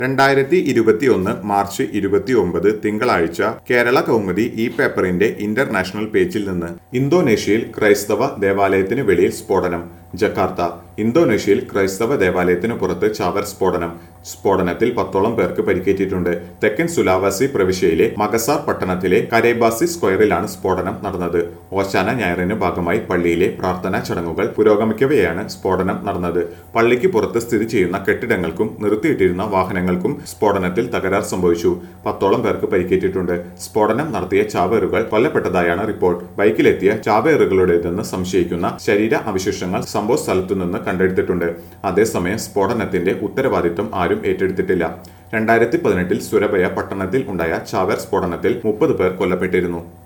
രണ്ടായിരത്തി ഇരുപത്തി ഒന്ന് മാർച്ച് ഇരുപത്തി ഒമ്പത് തിങ്കളാഴ്ച കേരള കൗമുദി ഈ പേപ്പറിന്റെ ഇന്റർനാഷണൽ പേജിൽ നിന്ന് ഇന്തോനേഷ്യയിൽ ക്രൈസ്തവ ദേവാലയത്തിന് വെളിയിൽ സ്ഫോടനം ജക്കാർത്ത ഇന്തോനേഷ്യയിൽ ക്രൈസ്തവ ദേവാലയത്തിന് പുറത്ത് ചാവർ സ്ഫോടനം സ്ഫോടനത്തിൽ പത്തോളം പേർക്ക് പരിക്കേറ്റിട്ടുണ്ട് തെക്കൻ സുലാവാസി പ്രവിശ്യയിലെ മഗസാർ പട്ടണത്തിലെ കരേബാസി സ്ക്വയറിലാണ് സ്ഫോടനം നടന്നത് ഓശാന ഞായറിന് ഭാഗമായി പള്ളിയിലെ പ്രാർത്ഥനാ ചടങ്ങുകൾ പുരോഗമിക്കവെയാണ് സ്ഫോടനം നടന്നത് പള്ളിക്ക് പുറത്ത് സ്ഥിതി ചെയ്യുന്ന കെട്ടിടങ്ങൾക്കും നിർത്തിയിട്ടിരുന്ന വാഹനങ്ങൾക്കും സ്ഫോടനത്തിൽ തകരാർ സംഭവിച്ചു പത്തോളം പേർക്ക് പരിക്കേറ്റിട്ടുണ്ട് സ്ഫോടനം നടത്തിയ ചാവേറുകൾ കൊല്ലപ്പെട്ടതായാണ് റിപ്പോർട്ട് ബൈക്കിലെത്തിയ ചാവേറുകളുടേതെന്ന് സംശയിക്കുന്ന ശരീര അവശിഷ്ടങ്ങൾ സംഭവ സ്ഥലത്തു നിന്ന് കണ്ടെടുത്തിട്ടുണ്ട് അതേസമയം സ്ഫോടനത്തിന്റെ ഉത്തരവാദിത്വം ആരും ഏറ്റെടുത്തിട്ടില്ല രണ്ടായിരത്തി പതിനെട്ടിൽ സുരഭയ പട്ടണത്തിൽ ഉണ്ടായ ചാവേർ സ്ഫോടനത്തിൽ മുപ്പത് പേർ കൊല്ലപ്പെട്ടിരുന്നു